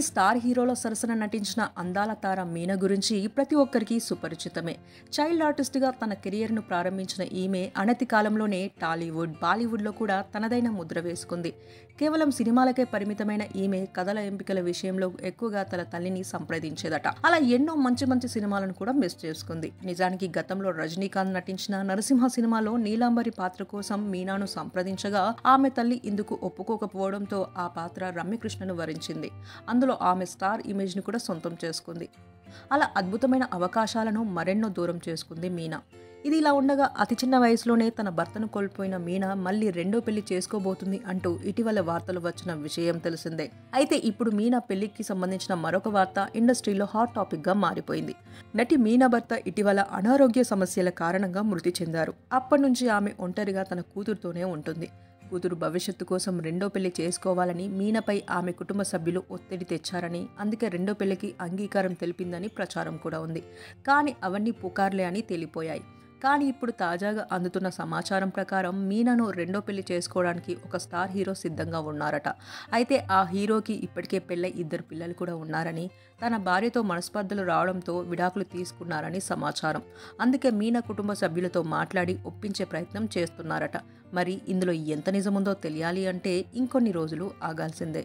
తోటి స్టార్ హీరోల సరసన నటించిన అందాల తార మీనా గురించి ప్రతి ఒక్కరికి సుపరిచితమే చైల్డ్ ఆర్టిస్ట్గా తన కెరియర్ను ప్రారంభించిన ఈమె అనతి కాలంలోనే టాలీవుడ్ బాలీవుడ్లో కూడా తనదైన ముద్ర వేసుకుంది కేవలం సినిమాలకే పరిమితమైన ఈమె కథల ఎంపికల విషయంలో ఎక్కువగా తన తల్లిని సంప్రదించేదట అలా ఎన్నో మంచి మంచి సినిమాలను కూడా మిస్ చేసుకుంది నిజానికి గతంలో రజనీకాంత్ నటించిన నరసింహ సినిమాలో నీలాంబరి పాత్ర కోసం మీనాను సంప్రదించగా ఆమె తల్లి ఇందుకు ఒప్పుకోకపోవడంతో ఆ పాత్ర రమ్యకృష్ణను వరించింది అందులో ఆమె స్టార్ ఇమేజ్ని కూడా సొంతం చేసుకుంది అలా అద్భుతమైన అవకాశాలను మరెన్నో దూరం చేసుకుంది మీనా ఇది ఇలా ఉండగా అతి చిన్న వయసులోనే తన భర్తను కోల్పోయిన మీనా మళ్ళీ రెండో పెళ్లి చేసుకోబోతుంది అంటూ ఇటీవల వార్తలు వచ్చిన విషయం తెలిసిందే అయితే ఇప్పుడు మీనా పెళ్లికి సంబంధించిన మరొక వార్త ఇండస్ట్రీలో హాట్ టాపిక్ గా మారిపోయింది నటి మీనా భర్త ఇటీవల అనారోగ్య సమస్యల కారణంగా మృతి చెందారు అప్పటి నుంచి ఆమె ఒంటరిగా తన కూతురుతోనే ఉంటుంది కూతురు భవిష్యత్తు కోసం రెండో పెళ్లి చేసుకోవాలని మీనపై ఆమె కుటుంబ సభ్యులు ఒత్తిడి తెచ్చారని అందుకే రెండో పెళ్లికి అంగీకారం తెలిపిందని ప్రచారం కూడా ఉంది కానీ అవన్నీ పుకార్లే అని తేలిపోయాయి కానీ ఇప్పుడు తాజాగా అందుతున్న సమాచారం ప్రకారం మీనాను రెండో పెళ్లి చేసుకోవడానికి ఒక స్టార్ హీరో సిద్ధంగా ఉన్నారట అయితే ఆ హీరోకి ఇప్పటికే పెళ్ళై ఇద్దరు పిల్లలు కూడా ఉన్నారని తన భార్యతో మనస్పర్ధలు రావడంతో విడాకులు తీసుకున్నారని సమాచారం అందుకే మీనా కుటుంబ సభ్యులతో మాట్లాడి ఒప్పించే ప్రయత్నం చేస్తున్నారట మరి ఇందులో ఎంత నిజముందో తెలియాలి అంటే ఇంకొన్ని రోజులు ఆగాల్సిందే